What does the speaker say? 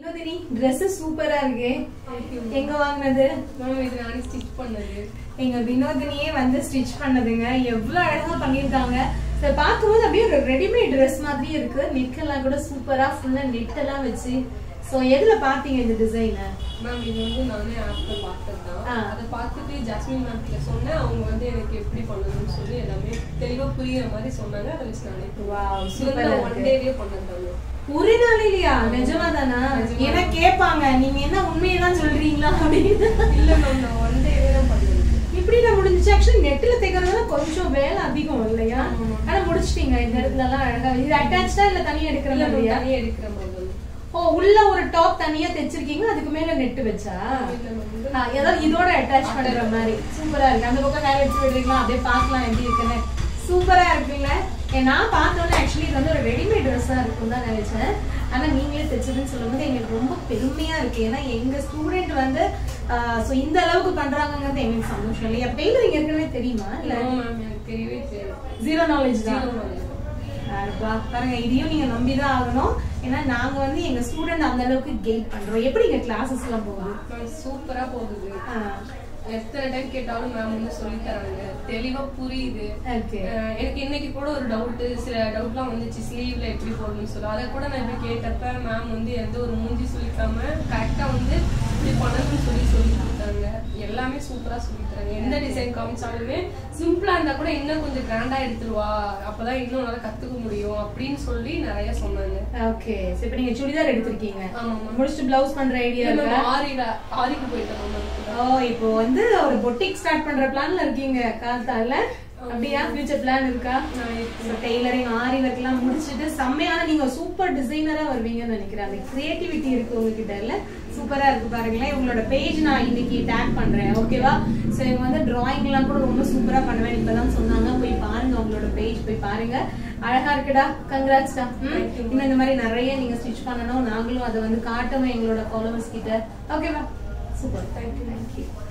Vinodhini Dress சூப்பரா இருக்கு எங்க வாங்குனது மேம் இது நானே ஸ்டிச் பண்ணது எங்க வினோதினியே வந்து ஸ்டிச் பண்ணதுங்க எவ்வளவு அழகா பண்ணிருக்காங்க சரி பார்க்கும்போது அப்படியே ஒரு ரெடிமேட் ட்ரெஸ் மாதிரியே இருக்கு நெக் எல்லாம் கூட சூப்பரா ஃபுல்லா நெட் எல்லாம் வச்சு சோ எதுல பாத்தீங்க இந்த டிசைனை மேம் இது வந்து நானே ஆப்ல பார்த்தது தான் ஆ. அதை பார்த்துட்டு ஜாஸ்மின் மேம் கிட்ட சொன்னேன் அவங்க வந்து எனக்கு எப்படி பண்ணணும்னு சொல்லி எல்லாமே தெளிவா புரியுற மாதிரி சொன்னாங்க அதை வச்சு நானே வாவ் இது சூப்பரா வந்து ஒன் இருக்கு டேலயே பண்ணது ஒரு நாள் இல்லையா நிஜமா தானா நிஜமா. ஏன்னா கேட்பாங்க நீங்க என்ன உண்மையதான் சொல்றீங்களா அப்படின்னு இல்ல மேம் நான் ஒன் டேவே தான் பண்ணது இப்படி நான் முடிஞ்சுச்சு ஆக்சுவலி நெட்ல தைக்கிறதுல கொஞ்சம் வேலை அதிகம் இல்லையா ஆமா. ஆனா முடிச்சிட்டீங்க இந்த இடத்துல எல்லாம் அழகா இது அட்டாச்சா இல்ல தனியா எடுக்கிற இல்ல மேம் மாதிரியா தனியா எடுக்கிற மாதிரி தான். ஓ உள்ள ஒரு டாப் தனியா தைச்சிருக்கீங்க அதுக்கு மேல நெட் வச்சா இல்ல மேம் இது ஆ, ஏதாவது இதோட அட்டாச் பண்ற மாதிரி சூப்பரா இருக்கு அந்த பக்கம் வேலை வச்சு விடுறீங்களா அப்படியே பார்க்கலாம் எப்படி இருக்குன்னு சூப்பரா இருக்குல்ல ஏ, நான் பார்த்தோன்னே ஆக்சுவலி இது வந்து ஒரு ரெடிமேட் ட்ரெஸ்ஸா இருக்கும் தான் நினைச்சேன் ஆனா நீங்களே தைச்சதுன்னு சொல்லும்போது எங்களுக்கு ரொம்ப பெருமையா இருக்கு ஏன்னா எங்க ஸ்டூடெண்ட் வந்து ஸோ இந்த அளவுக்கு பண்றாங்கங்கிறது எங்களுக்கு சந்தோஷம் இல்லையா டெய்லரிங் ஏற்கனவே தெரியுமா இல்ல No, ma'am, எனக்கு தெரியவே தெரியாது ஜீரோ நாலேஜ் தான் Zero knowledge. அடப்பா, பாருங்க இதையும் நீங்க நம்பிதான் ஆகணும் ஏன்னா நாங்க வந்து எங்க ஸ்டூடெண்ட் அந்த அளவுக்கு கெயின் பண்றோம் எப்படி இங்க கிளாஸஸ் எல்லாம் போகுது Ma'am, சூப்பரா போகுது ஆ, எத்தனை டைம் கேட்டாலும் மேம் வந்து சொல்லி தராங்க தெளிவா புரியுது okay. அஹ் எனக்கு இன்னைக்கு கூட ஒரு டவுட் சில டவுட்லாம் வந்துச்சு ஸ்லீவ்ல எப்படி போடணும்னு சொல்லி அதை கூட நான் இப்படி கேட்டப்ப மேம் வந்து எந்த ஒரு மூஞ்சி சொல்லிக்காம கரெக்டா வந்து இப்படி பண்ணணும்னு சொல்லி சொல்லி கொடுத்தாங்க எல்லாமே சூப்பரா சொல்லி தராங்க எந்த டிசைன் காமிச்சாலுமே சிம்பிளா இருந்தா கூட இன்னும் கொஞ்சம் கிராண்டா எடுத்துருவா அப்பதான் இன்னும் நல்லா கத்துக்க முடியும் அப்படின்னு சொல்லி நிறைய சொன்னாங்க ஓகே சோ இப்போ நீங்க சுடிதார் எடுத்திருக்கீங்க ஆமா ஆமா முடிச்சுட்டு பிளவுஸ் பண்ற ஐடியா இல்ல இருக்கா ma'am, ஆரியில ஆரிக்கு போயிட்டேன் ma'am அதுக்கு. ஓ இப்போ வந்து ஒரு பொட்டிக் ஸ்டார்ட் பண்ற பிளான்ல இருக்கீங்க காத்தால அப்படியா ஃபியூச்சர் பிளான் இருக்கா நான் இப்போ ஸோ டெய்லரிங் ஆரி ஒர்க் எல்லாம் முடிச்சுட்டு செம்மையான நீங்க சூப்பர் டிசைனரா வருவீங்கன்னு நினைக்கிறேன் அந்த கிரியேட்டிவிட்டி இருக்கு உங்ககிட்ட இல்ல சூப்பரா இருக்கு பாருங்களேன் உங்களோட பேஜ் நான் இன்னைக்கு டேக் பண்றேன் ஓகேவா ஸோ இவங்க வந்து டிராயிங் எல்லாம் கூட ரொம்ப சூப்பரா பண்ணுவேன் இப்பதான் சொன்னாங்க போய் பாருங்க உங்களோட பேஜ் போய் பாருங்க அழகா இருக்குடா கங்க்ராட்ஸ்டா இன்னும் இந்த மாதிரி நிறைய நீங்க ஸ்டிச் பண்ணணும் நாங்களும் அதை வந்து காட்டவும் எங்களோட ஃபாலோவர்ஸ் கிட்ட ஓகேவா சூப்பர் தேங்க்யூ தேங்க்யூ